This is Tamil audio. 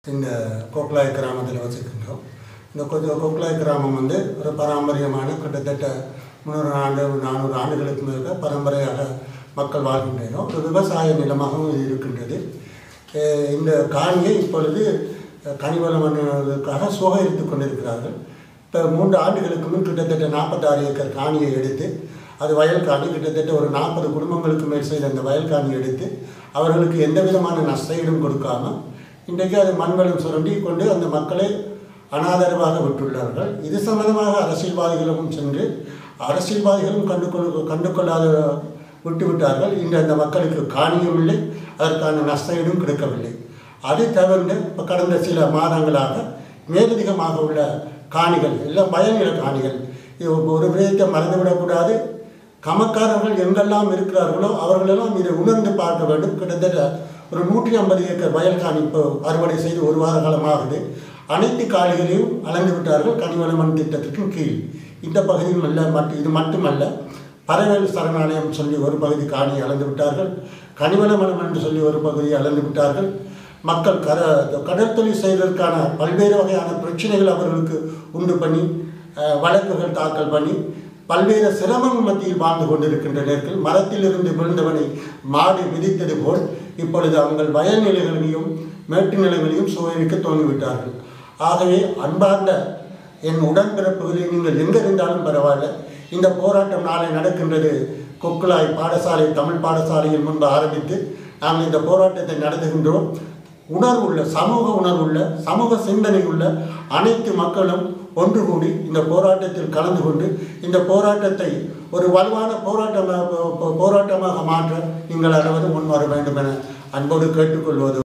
இந்த கோக்லாய் கிராமத்தில் வசிக்கின்றோம் இந்த கொ- கோக்லாய் கிராமம் வந்து ஒரு பாரம்பரியமான கிட்டத்தட்ட முந்நூறு ஆண்டு நானூறு ஆண்டுகளுக்கு மேல பரம்பரையாக மக்கள் வாழ்கின்றனர் ஒரு விவசாய நிலமாகவும் இது இருக்கின்றது அஹ் இந்த காணியை இப்பொழுது கனிவளம் பண்ணுவதற்காக சுகரித்து கொண்டிருக்கிறார்கள் இப்போ மூன்று ஆண்டுகளுக்கு முன் கிட்டத்தட்ட நாற்பத்தாறு ஏக்கர் காணியை எடுத்து அது வயல் காணி கிட்டத்தட்ட ஒரு நாற்பது குடும்பங்களுக்கு மேல் செய்த அந்த வயல் காணி எடுத்து அவர்களுக்கு எந்த விதமான நஷ்டஈடும் கொடுக்காம இன்றைக்கு அது மண்வளம் சுரண்டி கொண்டு அந்த மக்களை அனாதரவாக விட்டுள்ளார்கள் இது சம்பந்தமாக அரசியல்வாதிகளும் சென்று அரசியல்வாதிகளும் கண்டுகொள் கண்டுகொள்ளாத விட்டுவிட்டார்கள் இன்று அந்த மக்களுக்கு காணியும் இல்லை அதற்கான நஷ்டஈடும் கிடைக்கவில்லை அதை தவிர்த்து இப்போ கடந்த சில மாதங்களாக மேலதிகமாக உள்ள காணிகள் எல்லாம் பயனில காணிகள் இது ஒரு விடயத்தை மறந்துவிடக்கூடாது கமக்காரர்கள் எங்கெல்லாம் இருக்கிறார்களோ அவர்களெல்லாம் இதை உணர்ந்து பார்க்க வேண்டும் கிட்டத்தட்ட ஒரு நூற்றி ஐம்பது ஏக்கர் வயல் காணி இப்போ அறுவடை செய்து ஒரு வார காலமாகுது அனைத்து காணிகளையும் அளந்து விட்டார்கள் கனிவளமன் திட்டத்திற்கும் கீழ் இந்த பகுதியும் அல்ல மட் இது மட்டுமல்ல பறவைகள் சரணாலயம் சொல்லி ஒரு பகுதி காணியை அளந்து விட்டார்கள் கனிவளமனம் என்று சொல்லி ஒரு பகுதியை அளந்து விட்டார்கள் மக்கள் கர கடல் தொழில் செய்வதற்கான பல்வேறு வகையான பிரச்சனைகள் அவர்களுக்கு உண்டு பண்ணி அஹ், வழக்குகள் தாக்கல் பண்ணி பல்வேறு சிரமங்கள் மத்தியில் வாழ்ந்து கொண்டிருக்கின்றனர்கள் மரத்திலிருந்து விழுந்தவனை மாடு மிதித்தது போல் இப்பொழுது அவங்கள் வயல் நிலைகளையும் மேட்டு நிலங்களையும் சுவைக்க துவங்கிவிட்டார்கள் ஆகவே அன்பார்ந்த என் உடன்பிறப்புகளை நீங்கள் எங்கே இருந்தாலும் பரவாயில்ல இந்த போராட்டம் நாளை நடக்கின்றது கொக்குலாய் பாடசாலை தமிழ் பாடசாலையில் முன்பு ஆரம்பித்து நாங்கள் இந்த போராட்டத்தை நடத்துகின்றோம் உணர்வுள்ள சமூக உணர்வுள்ள சமூக சிந்தனை உள்ள அனைத்து மக்களும் ஒன்று கூடி இந்த போராட்டத்தில் கலந்து கொண்டு இந்த போராட்டத்தை ஒரு வலுவான போராட்டமாக போராட்டமாக மாற்ற நீங்கள் அனைவரும் முன்வர வேண்டும் என அன்போடு கேட்டுக்கொள்வது